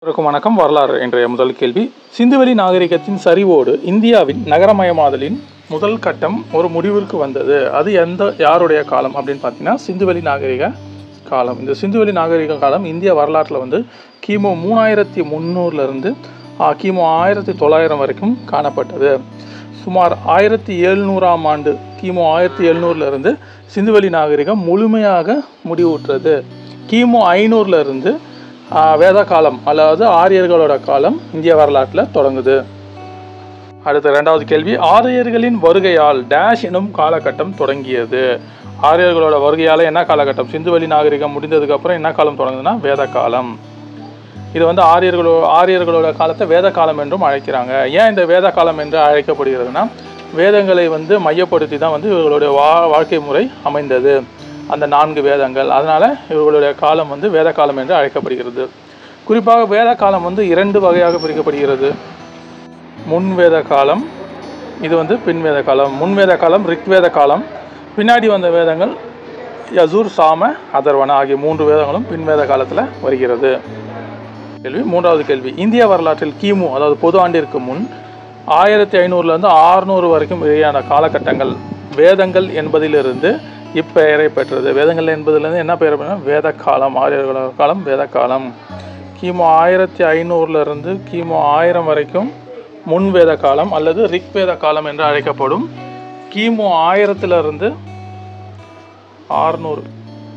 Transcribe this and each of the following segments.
அனைவருக்கும் வணக்கம் வரலாறு இன்றைய முதல் கேள்வி சிந்துவெளி நாகரிகத்தின் சரிவோடு இந்தியாவின் நகரமயமாதலின் முதல் கட்டம் ஒரு முடிவிற்கு வந்தது அது எந்த யாருடைய காலம் அப்படின்னு பார்த்தீங்கன்னா சிந்துவெளி நாகரிக காலம் இந்த சிந்துவெளி நாகரிக காலம் இந்திய வரலாற்றில் வந்து கிமு மூணாயிரத்தி முந்நூறுலேருந்து கிமு ஆயிரத்தி தொள்ளாயிரம் வரைக்கும் காணப்பட்டது சுமார் ஆயிரத்தி எழுநூறாம் ஆண்டு கிமு ஆயிரத்தி எழுநூறுலேருந்து சிந்துவெளி நாகரிகம் முழுமையாக முடிவுற்றது கிமு ஐநூறுலேருந்து வேத காலம் அதாவது ஆரியர்களோட காலம் இந்திய வரலாற்றில் தொடங்குது அடுத்த ரெண்டாவது கேள்வி ஆரியர்களின் வருகையால் டேஷ் எனும் காலகட்டம் தொடங்கியது ஆரியர்களோட வருகையால் என்ன காலகட்டம் சிந்துவெளி நாகரிகம் முடிந்ததுக்கு அப்புறம் என்ன காலம் தொடங்குதுன்னா வேத காலம் இது வந்து ஆரியர்களோ ஆரியர்களோட காலத்தை வேத காலம் என்றும் அழைக்கிறாங்க ஏன் இந்த வேத காலம் என்று அழைக்கப்படுகிறதுனா வேதங்களை வந்து மையப்படுத்தி தான் வந்து இவர்களுடைய வா வாழ்க்கை முறை அமைந்தது அந்த நான்கு வேதங்கள் அதனால் இவர்களுடைய காலம் வந்து வேத காலம் என்று அழைக்கப்படுகிறது குறிப்பாக வேத காலம் வந்து இரண்டு வகையாக பிரிக்கப்படுகிறது முன்வேத காலம் இது வந்து பின்வேத காலம் முன்வேத காலம் ரிக்வேத காலம் பின்னாடி வந்த வேதங்கள் யசூர் சாம அதர்வன ஆகிய மூன்று வேதங்களும் பின்வேத காலத்தில் வருகிறது கேள்வி மூன்றாவது கேள்வி இந்திய வரலாற்றில் கிமு அதாவது பொது ஆண்டிற்கு முன் ஆயிரத்தி ஐநூறுலேருந்து ஆறுநூறு வரைக்கும் இடையான காலகட்டங்கள் வேதங்கள் என்பதிலிருந்து இப்பெயரை பெற்றது வேதங்கள் என்பதிலிருந்து என்ன பெயர் பெற்ற வேத காலம் ஆரியர்கள காலம் வேத காலம் கிமு ஆயிரத்தி ஐநூறுலேருந்து கிமு ஆயிரம் வரைக்கும் முன் வேத காலம் அல்லது ரிக்வேத காலம் என்று அழைக்கப்படும் கிமு ஆயிரத்திலிருந்து ஆறுநூறு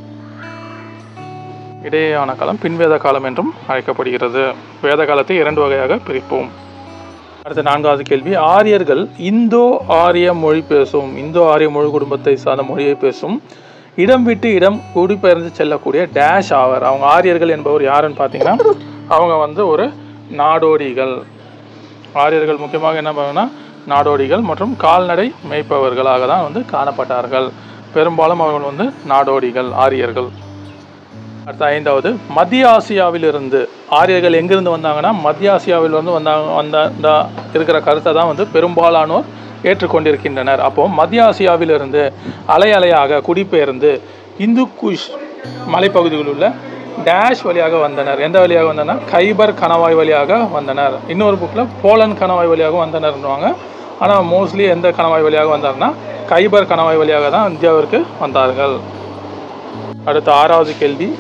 இடையேயான காலம் பின்வேத காலம் என்றும் அழைக்கப்படுகிறது வேத காலத்தை இரண்டு வகையாக பிரிப்போம் அடுத்த நான்காவது கேள்வி ஆரியர்கள் இந்தோ ஆரிய மொழி பேசும் இந்தோ ஆரிய மொழி குடும்பத்தை சார்ந்த மொழியை பேசும் இடம் விட்டு இடம் குடிபெயர்ந்து செல்லக்கூடிய டேஷ் ஆவர் அவங்க ஆரியர்கள் என்பவர் யாருன்னு பார்த்தீங்கன்னா அவங்க வந்து ஒரு நாடோடிகள் ஆரியர்கள் முக்கியமாக என்ன பண்ணுன்னா நாடோடிகள் மற்றும் கால்நடை மேய்ப்பவர்களாக தான் வந்து காணப்பட்டார்கள் பெரும்பாலும் அவர்கள் வந்து நாடோடிகள் ஆரியர்கள் அடுத்த ஐந்தாவது மத்திய ஆசியாவிலிருந்து ஆரியர்கள் எங்கிருந்து வந்தாங்கன்னா மத்திய ஆசியாவிலிருந்து வந்தாங்க வந்த இருக்கிற கருத்தை தான் வந்து பெரும்பாலானோர் ஏற்றுக்கொண்டிருக்கின்றனர் அப்போ மத்திய ஆசியாவிலிருந்து அலை அலையாக குடிபெயர்ந்து இந்து குஷ் மலைப்பகுதிகளில் உள்ள டேஷ் வழியாக வந்தனர் எந்த வழியாக வந்தனர் கைபர் கணவாய் வழியாக வந்தனர் இன்னொரு புக்கில் போலன் கணவாய் வழியாக வந்தனர்னுவாங்க ஆனால் மோஸ்ட்லி எந்த கணவாய் வழியாக வந்தார்னா கைபர் கணவாய் வழியாக தான் இந்தியாவிற்கு வந்தார்கள் அடுத்த ஆறாவது கேள்வி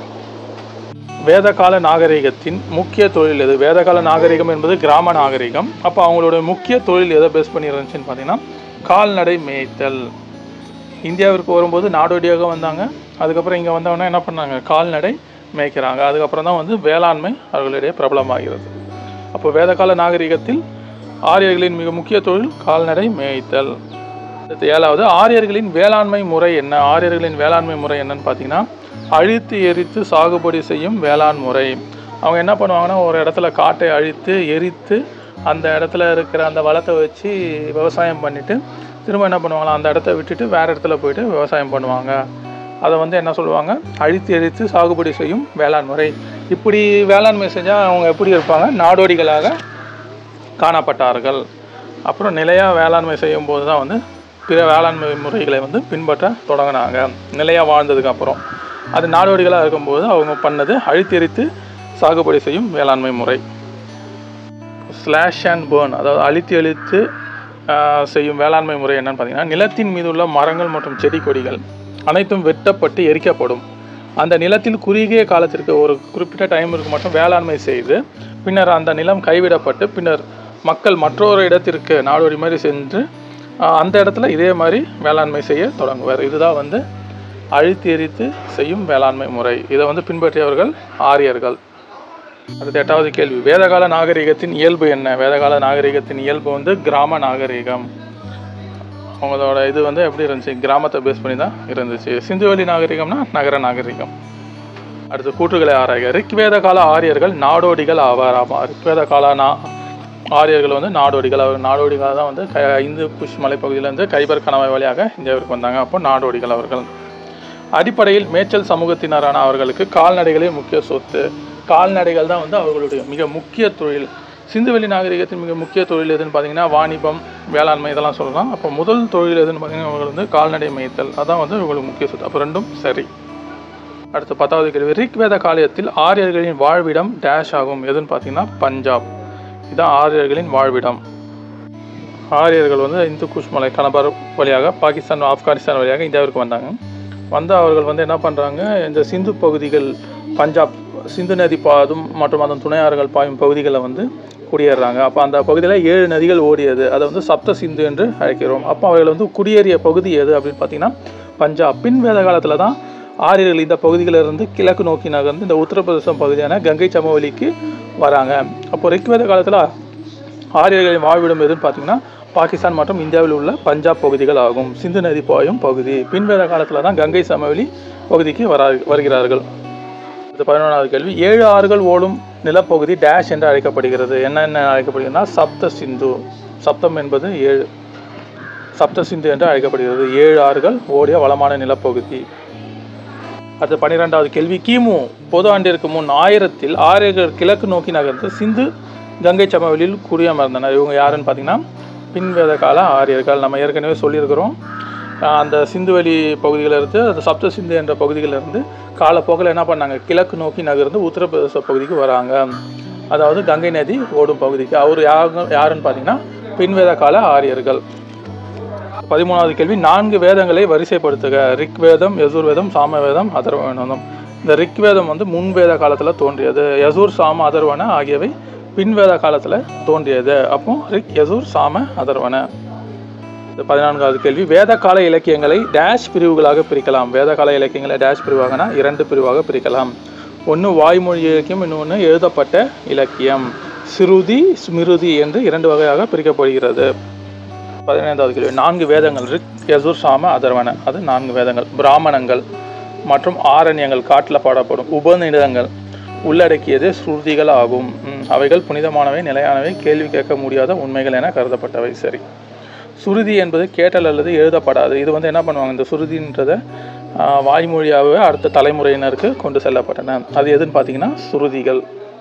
வேதகால நாகரிகத்தின் முக்கிய தொழில் எது வேதகால நாகரிகம் என்பது கிராம நாகரிகம் அப்போ அவங்களோட முக்கிய தொழில் எதை பேஸ் பண்ணி இருந்துச்சுன்னு பார்த்தீங்கன்னா கால்நடை மேய்த்தல் இந்தியாவிற்கு வரும்போது நாடோடியாக வந்தாங்க அதுக்கப்புறம் இங்கே வந்தவொடனே என்ன பண்ணாங்க கால்நடை மேய்க்கிறாங்க அதுக்கப்புறம் தான் வந்து வேளாண்மை அவர்களுடைய பிரபலமாகிறது அப்போ வேதகால நாகரிகத்தில் ஆரியர்களின் மிக முக்கிய தொழில் கால்நடை மேய்த்தல் அடுத்து ஏழாவது ஆரியர்களின் வேளாண்மை முறை என்ன ஆரியர்களின் வேளாண்மை முறை என்னன்னு பார்த்தீங்கன்னா அழித்து எரித்து சாகுபடி செய்யும் வேளாண் முறை அவங்க என்ன பண்ணுவாங்கன்னா ஒரு இடத்துல காட்டை அழித்து எரித்து அந்த இடத்துல இருக்கிற அந்த வளத்தை வச்சு விவசாயம் பண்ணிவிட்டு திரும்ப என்ன பண்ணுவாங்களா அந்த இடத்த விட்டுட்டு வேறு இடத்துல போயிட்டு விவசாயம் பண்ணுவாங்க அதை வந்து என்ன சொல்லுவாங்க அழித்து எரித்து சாகுபடி செய்யும் வேளாண் முறை இப்படி வேளாண்மை செஞ்சால் அவங்க எப்படி இருப்பாங்க நாடோடிகளாக காணப்பட்டார்கள் அப்புறம் நிலையாக வேளாண்மை செய்யும் போது தான் வந்து பிற வேளாண்மை முறைகளை வந்து பின்பற்ற தொடங்கினாங்க நிலையாக வாழ்ந்ததுக்கு அப்புறம் அது நாடோடிகளாக இருக்கும்போது அவங்க பண்ணது அழித்தெரித்து சாகுபடி செய்யும் வேளாண்மை முறை ஸ்லாஷ் அண்ட் பேர்ன் அதாவது அழித்து அழித்து செய்யும் வேளாண்மை முறை என்னன்னு பார்த்தீங்கன்னா நிலத்தின் மீது உள்ள மரங்கள் மற்றும் செடி கொடிகள் அனைத்தும் வெட்டப்பட்டு எரிக்கப்படும் அந்த நிலத்தில் குறுகிய காலத்திற்கு ஒரு குறிப்பிட்ட டைமிற்கு மட்டும் வேளாண்மை செய்து பின்னர் அந்த நிலம் கைவிடப்பட்டு பின்னர் மக்கள் மற்றொரு இடத்திற்கு நாடோடி மாதிரி சென்று அந்த இடத்துல இதே மாதிரி வேளாண்மை செய்ய தொடங்குவார் இதுதான் வந்து அழித்து எரித்து செய்யும் வேளாண்மை முறை இதை வந்து பின்பற்றியவர்கள் ஆரியர்கள் அடுத்த எட்டாவது கேள்வி வேதகால நாகரிகத்தின் இயல்பு என்ன வேதகால நாகரிகத்தின் இயல்பு வந்து கிராம நாகரிகம் அவங்களோட இது வந்து எப்படி இருந்துச்சு கிராமத்தை பேஸ் பண்ணி தான் இருந்துச்சு சிந்துவெளி நாகரிகம்னா நகர நாகரிகம் அடுத்து கூற்றுகளை ஆராய்க ரிக்வேத கால ஆரியர்கள் நாடோடிகள் ஆவார் ஆமாம் ரிக்வேத கால நா ஆரியர்கள் வந்து நாடோடிகள் அவர் நாடோடிகள் தான் வந்து க இந்து குஷ் மலைப்பகுதியிலேருந்து கைபர் கணவாய் வழியாக இந்தியாவிற்கு வந்தாங்க அப்போ நாடோடிகள் அவர்கள் அடிப்படையில் மேய்ச்சல் சமூகத்தினரான அவர்களுக்கு கால்நடைகளே முக்கிய சொத்து கால்நடைகள் தான் வந்து அவர்களுடைய மிக முக்கிய தொழில் சிந்துவெளி நாகரிகத்தின் மிக முக்கிய தொழில் எதுன்னு பார்த்தீங்கன்னா வாணிபம் வேளாண்மை இதெல்லாம் சொல்லலாம் அப்போ முதல் தொழில் எதுன்னு பார்த்தீங்கன்னா அவர்கள் வந்து கால்நடை மேய்த்தல் அதான் வந்து இவங்களுக்கு முக்கிய சொத்து அப்போ ரெண்டும் சரி அடுத்து பத்தாவது கேள்வி ரிக்வேத காலத்தில் ஆரியர்களின் வாழ்விடம் டேஷ் ஆகும் எதுன்னு பார்த்தீங்கன்னா பஞ்சாப் இதுதான் ஆரியர்களின் வாழ்விடம் ஆரியர்கள் வந்து இந்து குஷ் மலை கலபர் வழியாக பாகிஸ்தான் ஆப்கானிஸ்தான் வழியாக இந்தியாவிற்கு வந்தாங்க வந்து அவர்கள் வந்து என்ன பண்ணுறாங்க இந்த சிந்து பகுதிகள் பஞ்சாப் சிந்து நதி பாதும் மற்றும் அதன் துணையாறுகள் பாயும் பகுதிகளில் வந்து குடியேறுறாங்க அப்போ அந்த பகுதியில் ஏழு நதிகள் ஓடியது அதை வந்து சப்த சிந்து என்று அழைக்கிறோம் அப்போ அவர்கள் வந்து குடியேறிய பகுதி எது அப்படின்னு பார்த்தீங்கன்னா பஞ்சாப் பின் வேத காலத்தில் தான் ஆரியர்கள் இந்த பகுதிகளிலிருந்து கிழக்கு நோக்கி நகர்ந்து இந்த உத்தரப்பிரதேசம் பகுதியான கங்கை சமவெளிக்கு வராங்க அப்போ ரிக்வேத காலத்தில் ஆரியர்களின் வாழ்விடம் எதுன்னு பார்த்தீங்கன்னா பாகிஸ்தான் மற்றும் இந்தியாவில் உள்ள பஞ்சாப் பகுதிகள் ஆகும் சிந்து நதி பாயும் பகுதி பின்வேத காலத்தில் தான் கங்கை சமவெளி பகுதிக்கு வரா வருகிறார்கள் இது பதினொன்றாவது கேள்வி ஏழு ஆறுகள் ஓடும் நிலப்பகுதி டேஷ் என்று அழைக்கப்படுகிறது என்னென்ன அழைக்கப்படுகிறதுனா சப்த சிந்து சப்தம் என்பது ஏழு சப்த சிந்து என்று அழைக்கப்படுகிறது ஏழு ஆறுகள் ஓடிய வளமான நிலப்பகுதி அடுத்து பன்னிரெண்டாவது கேள்வி கிமு பொது ஆண்டிற்கு முன் ஆயிரத்தில் ஆரியர்கள் கிழக்கு நோக்கி நகர்ந்து சிந்து கங்கை சமவெளியில் குடியமர்ந்தனர் இவங்க யாருன்னு பார்த்தீங்கன்னா பின்வேத கால ஆரியர்கள் நம்ம ஏற்கனவே சொல்லியிருக்கிறோம் ஆஹ் அந்த சிந்துவெளி பகுதியிலிருந்து அந்த சப்த சிந்து என்ற பகுதிகளிலிருந்து காலப்போக்கில் என்ன பண்ணாங்க கிழக்கு நோக்கி நகர்ந்து உத்தரப்பிரதேச பகுதிக்கு வராங்க அதாவது கங்கை நதி ஓடும் பகுதிக்கு அவர் யாரு யாருன்னு பார்த்தீங்கன்னா பின்வேத கால ஆரியர்கள் பதிமூணாவது கேள்வி நான்கு வேதங்களை வரிசைப்படுத்துக ரிக் வேதம் யசூர் வேதம் சாம வேதம் அதர்வனம் இந்த ரிக் வேதம் வந்து முன்வேத காலத்தில் தோன்றியது யசூர் சாம அதர்வன ஆகியவை பின்வேத காலத்தில் தோன்றியது அப்போ ரிக் யசூர் சாம அதர்வன இந்த பதினான்காவது கேள்வி வேத கால இலக்கியங்களை டேஷ் பிரிவுகளாக பிரிக்கலாம் வேத கால இலக்கியங்களை டேஷ் பிரிவாகனா இரண்டு பிரிவாக பிரிக்கலாம் ஒன்று வாய்மொழி இலக்கியம் இன்னொன்று எழுதப்பட்ட இலக்கியம் சிருதி ஸ்மிருதி என்று இரண்டு வகையாக பிரிக்கப்படுகிறது பதினைந்தாவது கேள்வி நான்கு வேதங்கள் ரிக் யசுர் சாம அதர்வன அது நான்கு வேதங்கள் பிராமணங்கள் மற்றும் ஆரண்யங்கள் காட்டில் பாடப்படும் உபநிடதங்கள் உள்ளடக்கியது ஸ்ருதிகள் ஆகும் ம், அவைகள் புனிதமானவை நிலையானவை கேள்வி கேட்க முடியாத உண்மைகள் என கருதப்பட்டவை சரி சுருதி என்பது கேட்டல் அல்லது எழுதப்படாது இது வந்து என்ன பண்ணுவாங்க இந்த சுருதின்றதை ஆஹ், வாய்மொழியாகவே அடுத்த தலைமுறையினருக்கு கொண்டு செல்லப்பட்டன அது எதுன்னு பார்த்தீங்கன்னா சுருதிகள்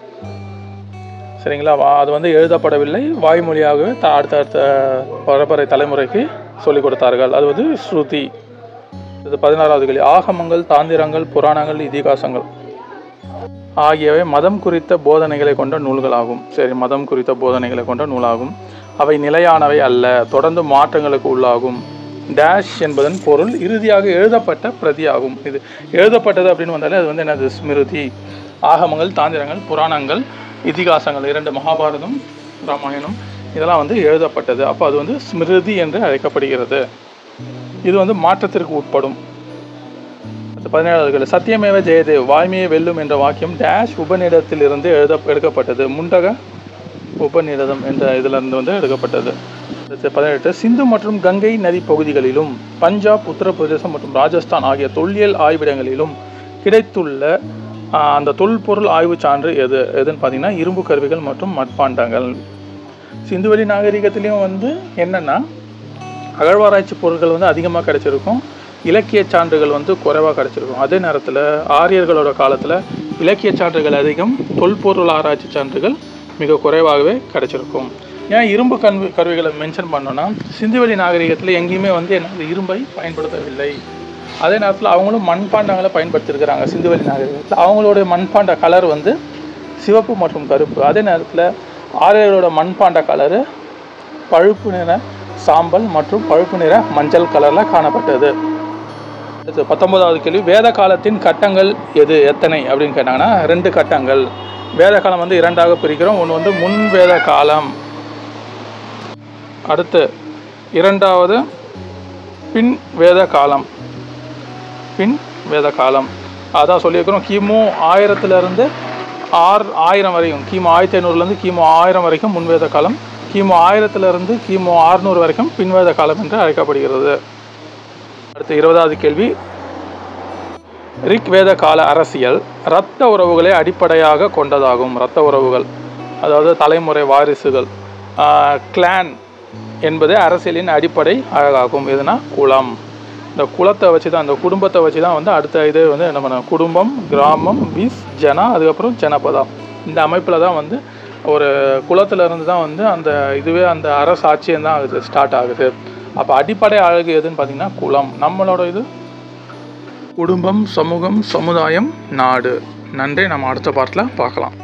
சரிங்களா வா அது வந்து எழுதப்படவில்லை வாய்மொழியாகவே த அடுத்த அடுத்த பரம்பரை தலைமுறைக்கு சொல்லிக் கொடுத்தார்கள் அது வந்து ஸ்ருதி இது பதினாறாவது கேள்வி ஆகமங்கள் தாந்திரங்கள் புராணங்கள் இதிகாசங்கள் ஆகியவை மதம் குறித்த போதனைகளை கொண்ட நூல்களாகும் சரி மதம் குறித்த போதனைகளை கொண்ட நூலாகும் அவை நிலையானவை அல்ல தொடர்ந்து மாற்றங்களுக்கு உள்ளாகும் டேஷ் என்பதன் பொருள் இறுதியாக எழுதப்பட்ட பிரதியாகும் இது எழுதப்பட்டது அப்படின்னு வந்தாலே அது வந்து என்னது ஸ்மிருதி ஆகமங்கள் தாந்திரங்கள் புராணங்கள் இதிகாசங்கள் இரண்டு மகாபாரதம் ராமாயணம் இதெல்லாம் வந்து எழுதப்பட்டது அப்போ அது வந்து ஸ்மிருதி என்று அழைக்கப்படுகிறது இது வந்து மாற்றத்திற்கு உட்படும் அடுத்து பதினேழாவது கேள்வி. சத்தியமேவ ஜெயதே வாய்மையை வெல்லும் என்ற வாக்கியம் டேஷ் உபநிடத்திலிருந்து எழுத எடுக்கப்பட்டது முண்டக உபநிடதம் என்ற இதிலிருந்து வந்து எடுக்கப்பட்டது அடுத்து பதினெட்டு சிந்து மற்றும் கங்கை நதி பகுதிகளிலும் பஞ்சாப் உத்தரப்பிரதேசம் மற்றும் ராஜஸ்தான் ஆகிய தொல்லியல் ஆய்விடங்களிலும் கிடைத்துள்ள ஆஹ், அந்த தொல்பொருள் ஆய்வு சான்று எது எதுன்னு பார்த்தீங்கன்னா இரும்பு கருவிகள் மற்றும் மட்பாண்டங்கள் சிந்துவெளி நாகரிகத்திலையும் வந்து என்னன்னா அகழ்வாராய்ச்சி பொருட்கள் வந்து அதிகமாக கிடைச்சிருக்கும் இலக்கிய சான்றுகள் வந்து குறைவாக கிடைச்சிருக்கும் அதே நேரத்தில் ஆரியர்களோட காலத்தில் இலக்கிய சான்றுகள் அதிகம் தொல்பொருள் ஆராய்ச்சி சான்றுகள் மிக குறைவாகவே கிடைச்சிருக்கும் ஏன் இரும்பு கருவி கருவிகளை மென்ஷன் பண்ணோன்னா சிந்துவெளி நாகரிகத்தில் எங்கேயுமே வந்து என்ன இரும்பை பயன்படுத்தவில்லை அதே நேரத்தில் அவங்களும் மண்பாண்டங்களை பயன்படுத்தியிருக்கிறாங்க சிந்துவெளி நாகரிகத்தில் அவங்களுடைய மண்பாண்ட கலர் வந்து சிவப்பு மற்றும் கருப்பு அதே நேரத்தில் ஆரியர்களோட மண்பாண்ட கலரு பழுப்பு நிற சாம்பல் மற்றும் பழுப்பு நிற மஞ்சள் கலரில் காணப்பட்டது அடுத்து பத்தொன்பதாவது கேள்வி வேத காலத்தின் கட்டங்கள் எது எத்தனை அப்படின்னு கேட்டாங்கன்னா ரெண்டு கட்டங்கள் வேத காலம் வந்து இரண்டாக பிரிக்கிறோம் ஒன்று வந்து முன் வேத காலம் அடுத்து இரண்டாவது பின் வேத காலம் பின் வேத காலம் அதான் சொல்லியிருக்கிறோம் கிமு ஆயிரத்துலேருந்து ஆறு ஆயிரம் வரைக்கும் கிமு ஆயிரத்தி ஐநூறுலேருந்து கிமு ஆயிரம் வரைக்கும் முன்வேத காலம் கிமு ஆயிரத்துலேருந்து கிமு ஆறுநூறு வரைக்கும் பின்வேத காலம் என்று அழைக்கப்படுகிறது அடுத்து இருபதாவது கேள்வி ரிக் வேத கால அரசியல் இரத்த உறவுகளை அடிப்படையாக கொண்டதாகும் இரத்த உறவுகள் அதாவது தலைமுறை வாரிசுகள் கிளான் என்பது அரசியலின் அடிப்படை அழகாகும் எதுனா குலம் இந்த குலத்தை வச்சு தான் இந்த குடும்பத்தை வச்சு தான் வந்து அடுத்த இது வந்து என்ன பண்ண குடும்பம் கிராமம் விஸ் ஜனா அதுக்கப்புறம் ஜனபதா இந்த அமைப்பில் தான் வந்து ஒரு குலத்துல இருந்து தான் வந்து அந்த இதுவே அந்த அரசாட்சியம் தான் ஆகுது ஸ்டார்ட் ஆகுது அப்போ அடிப்படை அழகு எதுன்னு பார்த்தீங்கன்னா குலம் நம்மளோட இது குடும்பம் சமூகம் சமுதாயம் நாடு நன்றி நம்ம அடுத்த பாட்டில் பார்க்கலாம்